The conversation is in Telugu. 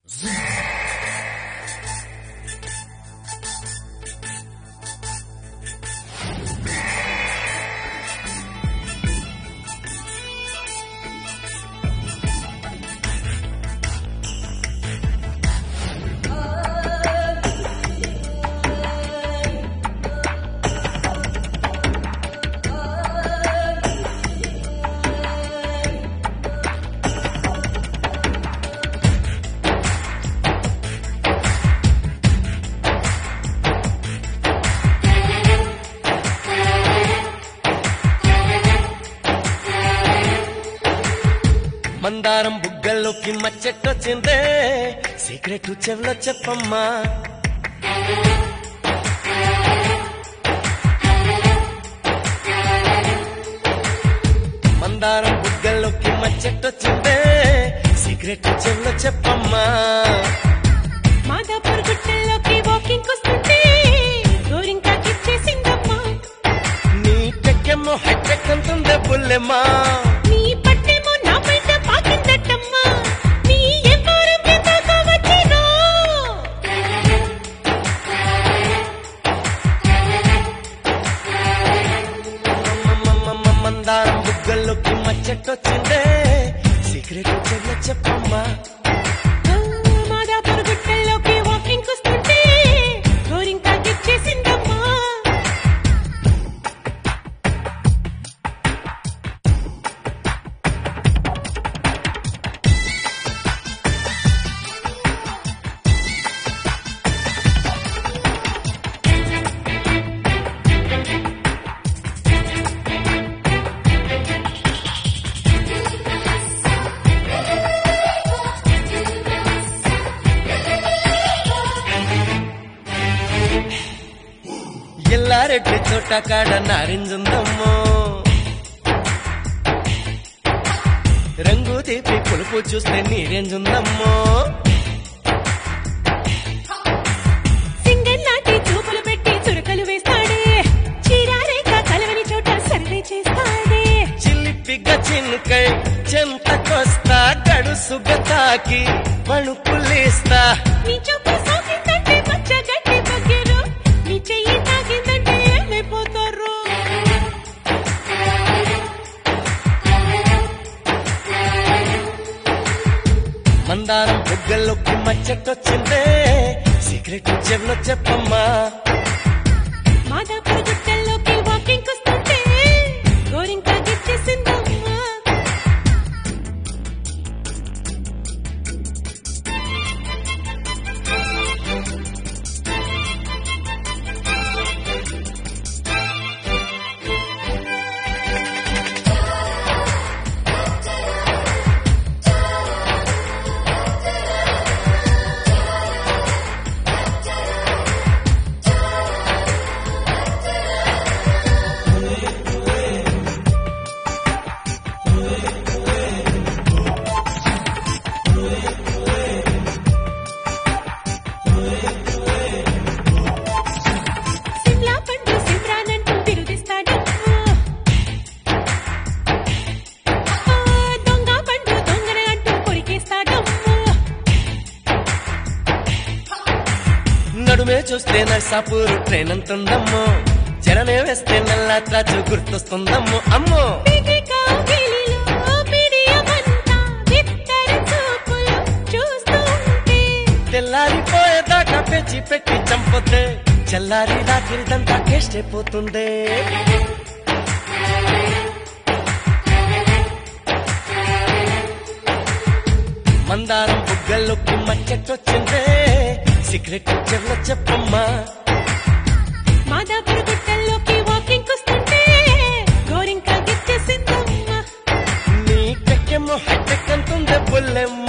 మందారం బుగ్గల్లోకి మచ్చెట్టొచ్చిందే సీక్రెట్ చెవిలో చెప్పమ్మా మందారం బుగ్గల్లోకి మచ్చెట్టొచ్చిందే సీక్రెట్ చెవిలో చెప్పమ్మా మాదాపూర్ గుట్టల్లోకి వాకింగ్ వస్తుంటే గోరింకా ఇచ్చేసిందమ్మా నీ టెక్కెమ్మో హెట్టెక్ అంటుందే బుల్లెమ్మా నీ పట్టేమో నా బయట పాకిందట్టమ్మా నీ ఎవ్వరం దాకా వచ్చినో మమ్మమ్మమ్మ మందారం బుగ్గల్లోకి మచ్చెట్టొచ్చిందే సీక్రెట్ చెవిలో చెప్పమ్మా మాదాపూర్ గుట్టల్లోకి వాకింగ్ వస్తుంటే గోరింకా ఇచ్చేసిందమ్మా ఎల్లారెడ్డి చోట కాడ నారింజుందమ్మో రంగు తీపి పులుపు చూస్తే నీరేంజుందమ్మో సింగల్ నాటి చూపులు పెట్టి చురకలు వేస్తాడే చీరారేఖ కలవని చోట సర్వే చేస్తాడే చిలిపిగ చిన్కై చెంతకొస్తా గడుసుగ తాకి పణుకులేస్తా నీ చూపు సోకిందంటే మచ్చ గట్టి బగ్గెరు నీ చెయ్యి తాకిందంటే ఏమైపోతారు మందారం బుగ్గల్లోకి మచ్చటొచ్చిందే సీక్రెట్ చెవిలో చెప్పమ్మా మాదాపూర్ గుట్టల్లోకి వాకింగ్ వస్తుంటే గోరింకా గిచ్చేసిందమ్మా సిమ్లా పండు సిమ్రానంటూ తిరుగిస్తాడమ్మా ఆ, దొంగ పండు దొంగన అంటూ కొరికేస్తాడమ్మా నడుమే చూస్తే నర్సాపూర్ ట్రైన్ అంతుందమ్మో జననే వేస్తే నల్లా త్రాచు గుర్తొస్తుందమ్మో అమ్మో పీకి కౌగిలిలో పిడియమంతా బిత్తర చూపులు చూస్తుంటే తెల్లారిపోయేదాకా పెంచి పెట్టి చంపొద్దే చల్లారి రాత్రిదంతా టేస్ట్ అయిపోతుందే మందారం బుగ్గల్లోకి మచ్చటొచ్చిందే సీక్రెట్ చెవిలో చెప్పమ్మా మాదాపూర్ గుట్టల్లోకి వాకింగ్ వస్తుంటే గోరింకా గిచ్చేసిందమ్మా నీ టెక్కెమ్మో హెట్టెక్ అంటుందే బుల్లెమ్మ